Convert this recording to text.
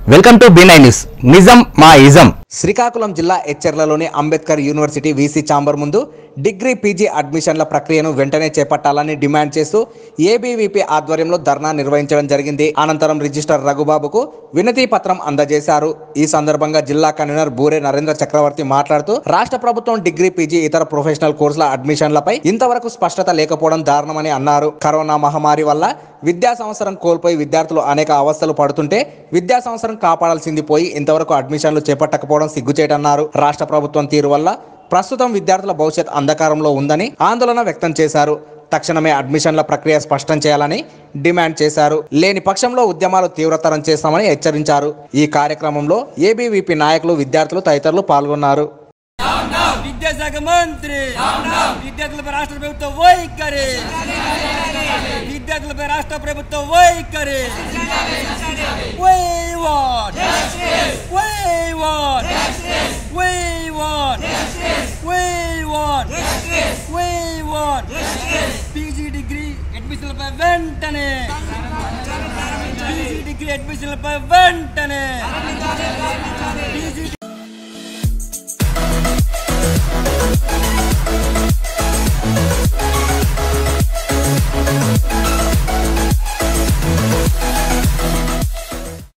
Welcome to B nine news నిజం మా ఇజం శ్రీకాకుళం జిల్లా ఎచ్చెర్లలోని అంబేద్కర్ యూనివర్సిటీ వీసీ ఛాంబర్ ముందు డిగ్రీ పీజీ అడ్మిషన్ల ప్రక్రియను వెంటనే చేపట్టాలని డిమాండ్ చేస్తూ ఏబీవీపీ ఆధ్వర్యంలో ధర్నా నిర్వహించడం జరిగింది అనంతరం రిజిస్టర్ రఘుబాబుకు వినతి పత్రం అందజేశారు ఈ సందర్భంగా జిల్లా కన్వీనర్ బూరే నరేంద్ర చక్రవర్తి మాట్లాడుతూ రాష్ట్ర ప్రభుత్వం డిగ్రీ పీజీ ఇతర ప్రొఫెషనల్ కోర్సుల అడ్మిషన్లపై ఇంతవరకు స్పష్టత లేకపోవడం దారుణమని అన్నారు కరోనా మహమ్మారి వల్ల విద్యా సంవత్సరం కోల్పోయి విద్యార్థులు అనేక అవస్థలు పడుతుంటే విద్యా సంవత్సరం కాపాడాల్సింది పోయి ఇంతవరకు అడ్మిషన్లు చేపట్టకపోవడం సిగ్గుచేటన్నారు రాష్ట్ర ప్రభుత్వం తీరు వల్ల ప్రస్తుతం విద్యార్థుల భవిష్యత్ అంధకారంలో ఉందని ఆందోళన వ్యక్తం చేశారు తక్షణమే అడ్మిషన్ల ప్రక్రియ స్పష్టం చేయాలని డిమాండ్ చేశారు లేని పక్షంలో ఉద్యమాలు తీవ్రతరం చేస్తామని హెచ్చరించారు ఈ కార్యక్రమంలో ఏబీవీపీ నాయకులు విద్యార్థులు తదితరులు పాల్గొన్నారు విద్యాశాఖ మంత్రి విద్యార్థులపై రాష్ట్ర ప్రభుత్వ వైఖరి విద్యార్థులపై రాష్ట్ర ప్రభుత్వ వైఖరి We want. We want. We want. We want. We want. PG degree అడ్మిషన్లపై వెంటనే పీజీ డిగ్రీ అడ్మిషన్లపై వెంటనే పీజీ